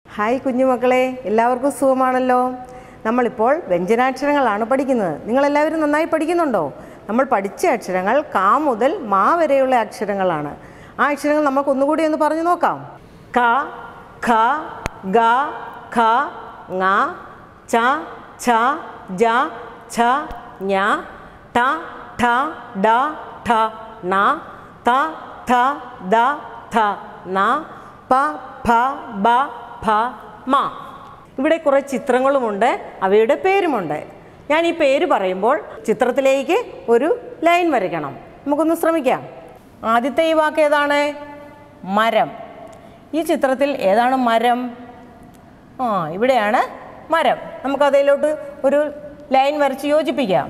hi കുഞ്ഞുമക്കളെ എല്ലാവർക്കും സുഖമാണല്ലോ നമ്മളിപ്പോൾ വ്യഞ്ജനാക്ഷരങ്ങളാണ് പഠിക്കുന്നത് നിങ്ങളെല്ലാവരും നന്നായി പഠിക്കുന്നുണ്ടോ നമ്മൾ പഠിച്ച അക്ഷരങ്ങൾ കാ മുതൽ മാ വരെയുള്ള അക്ഷരങ്ങളാണ് ആ അക്ഷരങ്ങൾ നമുക്ക് ഒന്നുകൂടി ഒന്ന് പറഞ്ഞു നോക്കാം ക ഖ ഗ ഖ ങ ച ഛ ജ ഛ ഞ ട ഠ ഡ ഠ ണ ത ഥ ദ ഥ ന പ ഫ ബ ഫ മ ഇവിടെ കുറേ ചിത്രങ്ങളുമുണ്ട് അവയുടെ പേരുമുണ്ട് ഞാൻ ഈ പേര് പറയുമ്പോൾ ചിത്രത്തിലേക്ക് ഒരു ലൈൻ വരയ്ക്കണം നമുക്കൊന്ന് ശ്രമിക്കാം ആദ്യത്തെ ഈ വാക്ക് ഏതാണ് മരം ഈ ചിത്രത്തിൽ ഏതാണ് മരം ആ ഇവിടെയാണ് മരം നമുക്കതിലോട്ട് ഒരു ലൈൻ വരച്ച് യോജിപ്പിക്കാം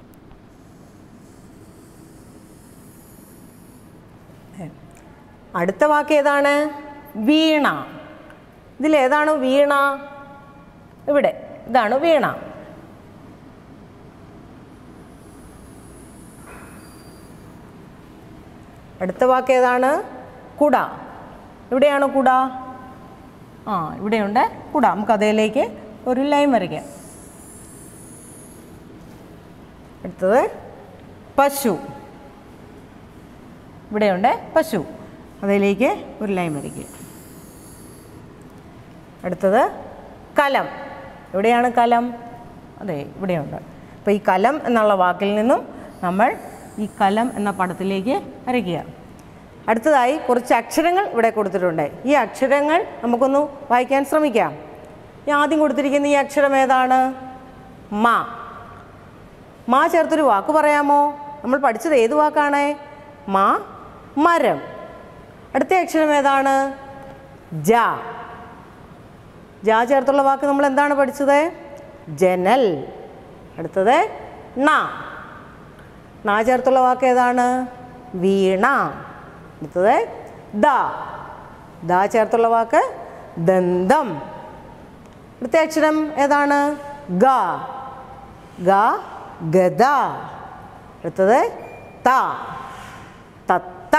അടുത്ത വാക്ക് ഏതാണ് വീണ ഇതിലേതാണ് വീണ ഇവിടെ ഇതാണ് വീണ അടുത്ത വാക്ക് ഏതാണ് കുട എവിടെയാണ് കുട ആ ഇവിടെയുണ്ട് കുട നമുക്ക് അതിലേക്ക് ഒരു ലൈൻ വരയ്ക്കാം അടുത്തത് പശു ഇവിടെയുണ്ട് പശു അതിലേക്ക് ഒരു ലൈൻ വരയ്ക്കുക അടുത്തത് കലം എവിടെയാണ് കലം അതെ ഇവിടെയുണ്ട് അപ്പോൾ ഈ കലം എന്നുള്ള വാക്കിൽ നിന്നും നമ്മൾ ഈ കലം എന്ന പടത്തിലേക്ക് വരയ്ക്കുക അടുത്തതായി കുറച്ച് അക്ഷരങ്ങൾ ഇവിടെ കൊടുത്തിട്ടുണ്ട് ഈ അക്ഷരങ്ങൾ നമുക്കൊന്ന് വായിക്കാൻ ശ്രമിക്കാം ഈ ആദ്യം കൊടുത്തിരിക്കുന്ന ഈ അക്ഷരം ഏതാണ് മാ മാ ചേർത്തൊരു വാക്ക് പറയാമോ നമ്മൾ പഠിച്ചത് ഏത് വാക്കാണ് മാ മരം അടുത്ത അക്ഷരം ഏതാണ് ജ ജാ ചേർത്തുള്ള വാക്ക് നമ്മൾ എന്താണ് പഠിച്ചത് ജനൽ അടുത്തത് ണ ണ ചേർത്തുള്ള വാക്ക് ഏതാണ് വീണ അടുത്തത് ദ ദ ചേർത്തുള്ള വാക്ക് ദന്തം അടുത്ത അക്ഷരം ഏതാണ് ഗ ഗ ഗദ അടുത്തത് ത തത്ത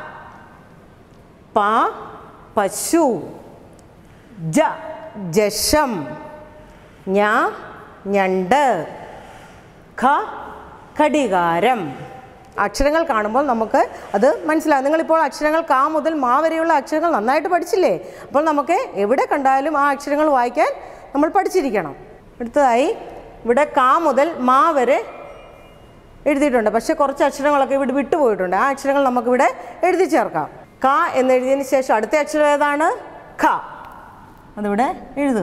പ പശു ജ ജഷം ഞ ഞണ്ട് ഖ ഘടികാരം അക്ഷരങ്ങൾ കാണുമ്പോൾ നമുക്ക് അത് മനസ്സിലാകും നിങ്ങളിപ്പോൾ അക്ഷരങ്ങൾ കാ മുതൽ മാ വരെയുള്ള അക്ഷരങ്ങൾ നന്നായിട്ട് പഠിച്ചില്ലേ അപ്പോൾ നമുക്ക് എവിടെ കണ്ടാലും ആ അക്ഷരങ്ങൾ വായിക്കാൻ നമ്മൾ പഠിച്ചിരിക്കണം അടുത്തതായി ഇവിടെ കാ മുതൽ മാ വരെ എഴുതിയിട്ടുണ്ട് പക്ഷേ കുറച്ച് അക്ഷരങ്ങളൊക്കെ ഇവിടെ വിട്ടുപോയിട്ടുണ്ട് ആ അക്ഷരങ്ങൾ നമുക്കിവിടെ എഴുതി ചേർക്കാം ക എന്നെഴുതിയതിന് ശേഷം അടുത്ത അക്ഷരം ഏതാണ് ഖ അതിവിടെ എഴുതുക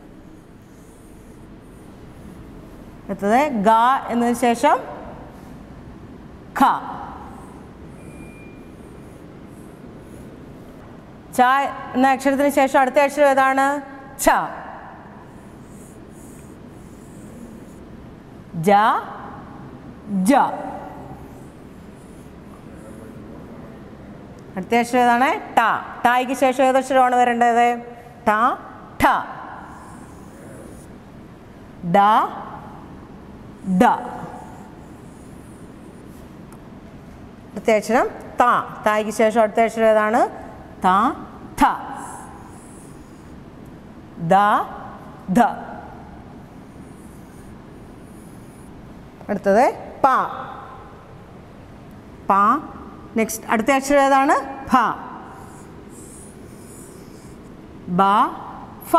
അടുത്തത് ഗ എന്നതിന് ശേഷം ഖ ച എന്ന അക്ഷരത്തിന് ശേഷം അടുത്ത അക്ഷരം ഏതാണ് ഛ ജ ജ അടുത്ത അക്ഷരം ഏതാണ് ട ടായ്ക്ക് ശേഷം ഏതക്ഷരമാണ് വരേണ്ടത് ട ഠ ഡ ഡ അടുത്ത അക്ഷരം ത തായ്ക്ക് ശേഷം അടുത്ത അക്ഷരം ഏതാണ് ത ഥ ദ ധ അടുത്തത് പ പ നെക്സ്റ്റ് അടുത്ത അക്ഷരം ഏതാണ് ഫ ബ ഫ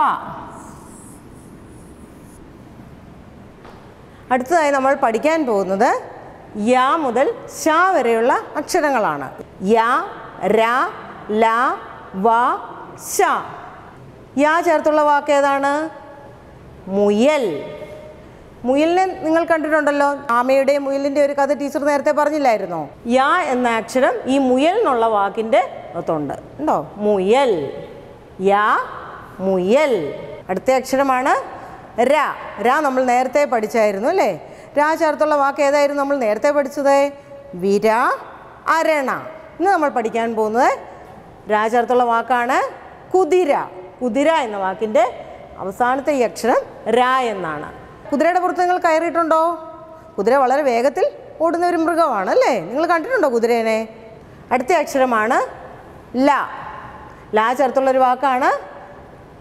അടുത്തതായി നമ്മൾ പഠിക്കാൻ പോകുന്നത് യ മുതൽ ശ വരെയുള്ള അക്ഷരങ്ങളാണ് യ ര ല വ ശ യ ചേർത്തുള്ള വാക്ക് ഏതാണ് മുയൽ മുയലിനെ നിങ്ങൾ കണ്ടിട്ടുണ്ടല്ലോ ആമയുടെ മുയലിൻ്റെ ഒരു കഥ ടീച്ചർ നേരത്തെ പറഞ്ഞില്ലായിരുന്നോ യ എന്ന അക്ഷരം ഈ മുയൽ എന്നുള്ള വാക്കിൻ്റെ അകത്തുണ്ട് ഉണ്ടോ മുയൽ യ മുയൽ അടുത്ത അക്ഷരമാണ് ര ര നമ്മൾ നേരത്തെ പഠിച്ചായിരുന്നു അല്ലേ രാ ചേർത്തുള്ള വാക്ക് ഏതായിരുന്നു നമ്മൾ നേരത്തെ പഠിച്ചത് വിര അരണ ഇന്ന് നമ്മൾ പഠിക്കാൻ പോകുന്നത് രാ ചേർത്തുള്ള വാക്കാണ് കുതിര കുതിര എന്ന വാക്കിൻ്റെ അവസാനത്തെ ഈ അക്ഷരം ര എന്നാണ് കുതിരയുടെ പുറത്ത് നിങ്ങൾ കയറിയിട്ടുണ്ടോ കുതിര വളരെ വേഗത്തിൽ ഓടുന്ന ഒരു മൃഗമാണ് അല്ലേ നിങ്ങൾ കണ്ടിട്ടുണ്ടോ കുതിരേനെ അടുത്ത അക്ഷരമാണ് ല ല ചേർത്തുള്ളൊരു വാക്കാണ്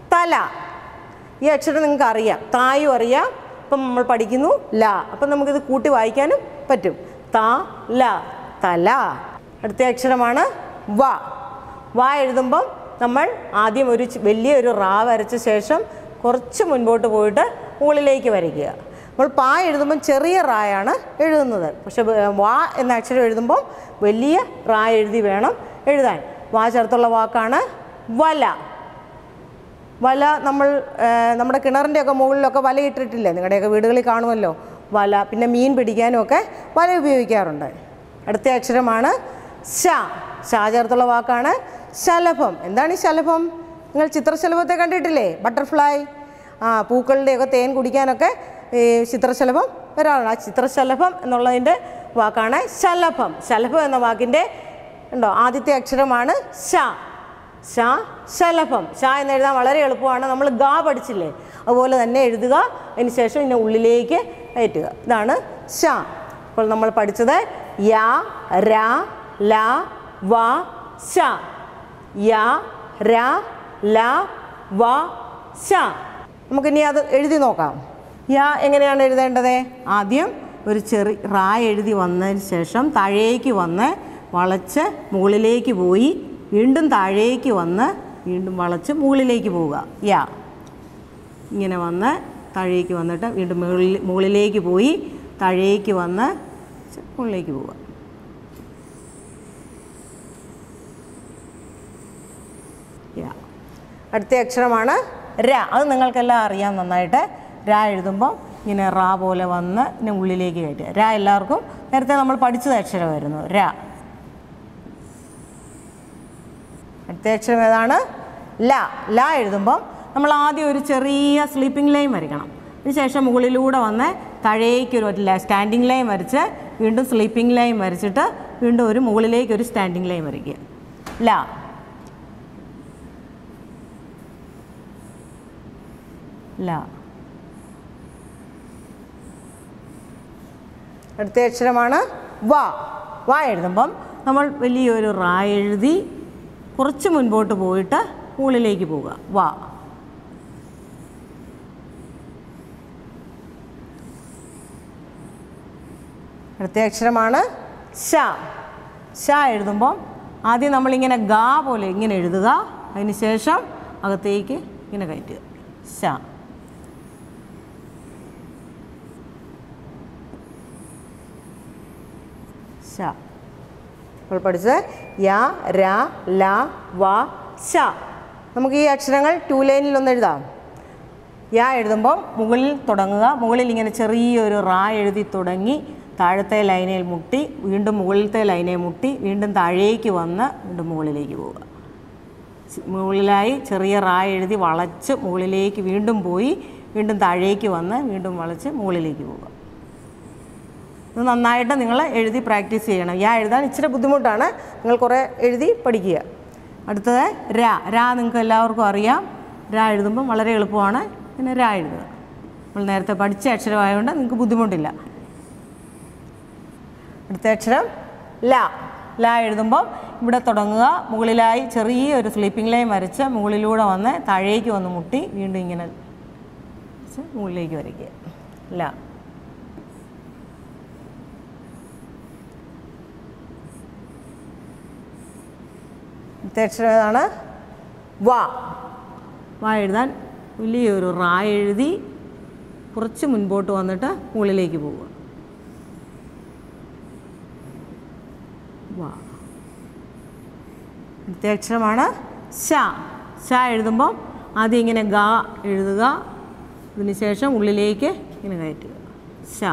തല ഈ അക്ഷരം നിങ്ങൾക്ക് അറിയാം തായും അറിയാം ഇപ്പം നമ്മൾ പഠിക്കുന്നു ല അപ്പം നമുക്കിത് കൂട്ടി വായിക്കാനും പറ്റും ത ല തല അടുത്ത അക്ഷരമാണ് വ വ എഴുതുമ്പം നമ്മൾ ആദ്യം ഒരു ചി- വലിയ ഒരു റാ വരച്ച ശേഷം കുറച്ച് മുൻപോട്ട് പോയിട്ട് മുകളിലേക്ക് വരയ്ക്കുക നമ്മൾ പാ എഴുതുമ്പം ചെറിയ റായാണ് എഴുതുന്നത് പക്ഷെ വ- വാ എന്ന അക്ഷരം എഴുതുമ്പം വലിയ റാ എഴുതി വേണം എഴുതാൻ വാ ചേർത്തുള്ള വാക്കാണ് വല വല നമ്മൾ ആ, നമ്മുടെ കിണറിൻ്റെയൊക്കെ മുകളിലൊക്കെ വല ഇട്ടിട്ടില്ലേ നിങ്ങളുടെയൊക്കെ വീടുകളിൽ കാണുമല്ലോ വല പിന്നെ മീൻ പിടിക്കാനും ഒക്കെ വല ഉപയോഗിക്കാറുണ്ട് അടുത്ത അക്ഷരമാണ് ശ ശ ചേർത്തുള്ള വാക്കാണ് ശലഭം എന്താണ് ഈ ശലഭം നിങ്ങൾ ചിത്രശലഭത്തെ കണ്ടിട്ടില്ലേ ബട്ടർഫ്ലൈ ആ പൂക്കളുടെയൊക്കെ തേൻ കുടിക്കാനൊക്കെ ഈ ചിത്രശലഭം വരാറുണ്ട് ആ ചിത്രശലഭം എന്നുള്ളതിൻ്റെ വാക്കാണ് ശലഭം ശലഭം എന്ന വാക്കിൻ്റെ ഉണ്ടോ ആദ്യത്തെ അക്ഷരമാണ് ശ ഷ ശലഭം ഷ എന്ന് എഴുതാൻ വളരെ എളുപ്പമാണ് നമ്മൾ ഗ പഠിച്ചില്ലേ അതുപോലെ തന്നെ എഴുതുക അതിന് ശേഷം ഇതിനെ ഉള്ളിലേക്ക് കയറ്റുക ഇതാണ് ഷ അപ്പോൾ നമ്മൾ പഠിച്ചത് യ ര ല വ ഷ യ ര ല വ ഷ നമുക്കിനി അത് എഴുതി നോക്കാം യ എങ്ങനെയാണ് എഴുതേണ്ടത് ആദ്യം ഒരു ചെറിയ റാ എഴുതി വന്നതിന് ശേഷം താഴേക്ക് വന്ന് വളച്ച് മുകളിലേക്ക് പോയി വീണ്ടും താഴേക്ക് വന്ന് വീണ്ടും വളച്ച് മുകളിലേക്ക് പോവുക യാ ഇങ്ങനെ വന്ന് താഴേക്ക് വന്നിട്ട് വീണ്ടും മുകളിൽ മുകളിലേക്ക് പോയി താഴേക്ക് വന്ന് ചെ- മുകളിലേക്ക് പോവുക യാ അടുത്ത അക്ഷരമാണ് ര അത് നിങ്ങൾക്കെല്ലാം അറിയാം നന്നായിട്ട് ര എഴുതുമ്പോൾ ഇങ്ങനെ റാ പോലെ വന്ന് ഇതിനെ ഉള്ളിലേക്ക് കയറ്റുക ര എല്ലാവർക്കും നേരത്തെ നമ്മൾ പഠിച്ചത് അക്ഷരമായിരുന്നു ര അടുത്ത അക്ഷരം ഏതാണ് ല ല എഴുതുമ്പം നമ്മൾ ആദ്യം ഒരു ചെറിയ സ്ലീപ്പിംഗ് ലൈൻ വരയ്ക്കണം അതിനുശേഷം മുകളിലൂടെ വന്ന് താഴേക്ക് ഒരു ല സ്റ്റാൻഡിങ് ലൈൻ വരച്ച് വീണ്ടും സ്ലീപ്പിംഗ് ലൈൻ വരച്ചിട്ട് വീണ്ടും ഒരു മുകളിലേക്ക് ഒരു സ്റ്റാൻഡിങ് ലൈൻ വരയ്ക്കുക ല ല അടുത്ത അക്ഷരമാണ് വ വ എഴുതുമ്പം നമ്മൾ വലിയൊരു റാ എഴുതി കുറച്ച് മുൻപോട്ട് പോയിട്ട് മുകളിലേക്ക് പോവുക വ അടുത്ത അക്ഷരമാണ് ഷ ഷ എഴുതുമ്പോൾ ആദ്യം നമ്മളിങ്ങനെ ഗാ പോലെ ഇങ്ങനെ എഴുതുക അതിന് ശേഷം അകത്തേക്ക് ഇങ്ങനെ കയറ്റുക ഷ ഷ നമ്മൾ പഠിച്ചത് യ ര ല വ ഷ നമുക്ക് ഈ അക്ഷരങ്ങൾ ടു ലൈനിൽ ഒന്ന് എഴുതാം യ എഴുതുമ്പോൾ മുകളിൽ തുടങ്ങുക മുകളിൽ ഇങ്ങനെ ചെറിയൊരു റാ എഴുതി തുടങ്ങി താഴത്തെ ലൈനിൽ മുട്ടി വീണ്ടും മുകളിലത്തെ ലൈനിൽ മുട്ടി വീണ്ടും താഴേക്ക് വന്ന് വീണ്ടും മുകളിലേക്ക് പോവുക ചി- മുകളിലായി ചെറിയ റാ എഴുതി വളച്ച് മുകളിലേക്ക് വീണ്ടും പോയി വീണ്ടും താഴേക്ക് വന്ന് വീണ്ടും വളച്ച് മുകളിലേക്ക് പോവുക ഇത് നന്നായിട്ട് നിങ്ങൾ എഴുതി പ്രാക്ടീസ് ചെയ്യണം യാ എഴുതാൻ ഇച്ചിരി ബുദ്ധിമുട്ടാണ് നിങ്ങൾ കുറേ എഴുതി പഠിക്കുക അടുത്തത് രാ രാ നിങ്ങൾക്ക് എല്ലാവർക്കും അറിയാം രാ എഴുതുമ്പോൾ വളരെ എളുപ്പമാണ് പിന്നെ രാ എഴുതുക നമ്മൾ നേരത്തെ പഠിച്ച അക്ഷരമായതുകൊണ്ട് നിങ്ങൾക്ക് ബുദ്ധിമുട്ടില്ല അടുത്ത അക്ഷരം ല ല എഴുതുമ്പോൾ ഇവിടെ തുടങ്ങുക മുകളിലായി ചെറിയൊരു സ്ലീപ്പിംഗ് ലൈൻ വരച്ച് മുകളിലൂടെ വന്ന് താഴേക്ക് വന്ന് മുട്ടി വീണ്ടും ഇങ്ങനെ വെച്ച് മുകളിലേക്ക് വരയ്ക്കുക ല അടുത്ത അക്ഷരം ഏതാണ് വ വ എഴുതാൻ വലിയൊരു റാ എഴുതി കുറച്ച് മുൻപോട്ട് വന്നിട്ട് മുകളിലേക്ക് പോവുക വ അടുത്ത അക്ഷരമാണ് ശ ശ എഴുതുമ്പോൾ ആദ്യം ഇങ്ങനെ ഗ എഴുതുക അതിന് ശേഷം ഉള്ളിലേക്ക് ഇങ്ങനെ കയറ്റുക ശ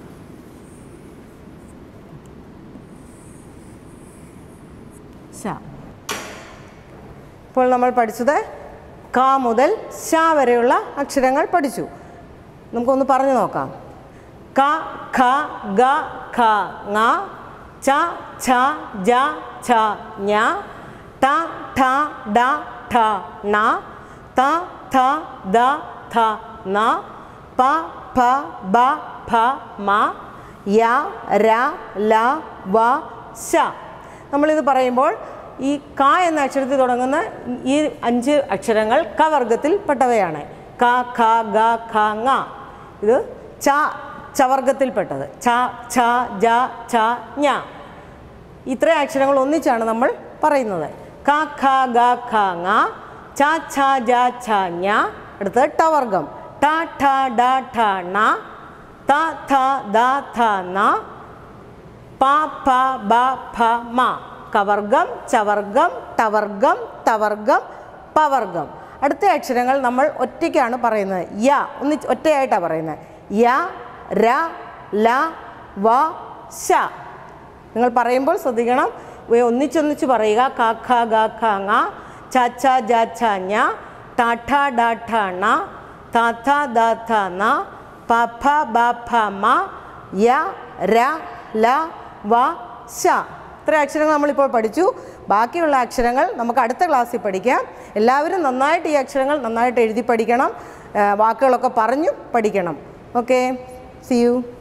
ശ ഇപ്പോൾ നമ്മൾ പഠിച്ചത് ക മുതൽ ശ വരെയുള്ള അക്ഷരങ്ങൾ പഠിച്ചു നമുക്കൊന്ന് പറഞ്ഞു നോക്കാം ക ഖ ഗ ഖ ങ ച ഛ ജ ഛ ഞ ട ഠ ഡ ഠ ണ ത ഥ ദ ഥ ന പ ഫ ബ ഭ മ യ ര ല വ ശ നമ്മളിത് പറയുമ്പോൾ ഈ ക എന്ന അക്ഷരത്തിൽ തുടങ്ങുന്ന ഈ അഞ്ച് അക്ഷരങ്ങൾ ക വർഗത്തിൽപ്പെട്ടവയാണ് ക ഖ ഗ ഖ ങ ഇത് ച ചവർഗത്തിൽപ്പെട്ടത് ച ഛ ജ ഛ ഞ ഇത്രയും അക്ഷരങ്ങൾ ഒന്നിച്ചാണ് നമ്മൾ പറയുന്നത് ക ഖ ഗ ഖ ങ ച ഛ ജ ഛ ഞ അടുത്തത് ടവർഗം ട ഠ ഡ ഠ ണ ത ഥ ദ ഥ ന പ ഫ ബ ഫ മ കവർഗം ചവർഗം ടവർഗം തവർഗം പവർഗം അടുത്ത അക്ഷരങ്ങൾ നമ്മൾ ഒറ്റയ്ക്കാണ് പറയുന്നത് യ ഒന്ന് ഒറ്റയായിട്ടാണ് പറയുന്നത് യ ര ല വ ശ നിങ്ങൾ പറയുമ്പോൾ ശ്രദ്ധിക്കണം ഇവയെ ഒന്നിച്ചൊന്നിച്ച് പറയുക ക ഖ ഗ ഖ ങ ച ഛ ജ ഛ ഞ ത ഠ ഡ ഠ ണ ത ഥ ദ ഥ ന പ ഫ ബ ഫ മ യ ര ല വ ശ ഇത്ര അക്ഷരങ്ങൾ നമ്മളിപ്പോൾ പഠിച്ചു ബാക്കിയുള്ള അക്ഷരങ്ങൾ നമുക്ക് അടുത്ത ക്ലാസ്സിൽ പഠിക്കാം എല്ലാവരും നന്നായിട്ട് ഈ അക്ഷരങ്ങൾ നന്നായിട്ട് എഴുതി പഠിക്കണം ആ, വാക്കുകളൊക്കെ പറഞ്ഞു പഠിക്കണം ഓക്കെ സി യു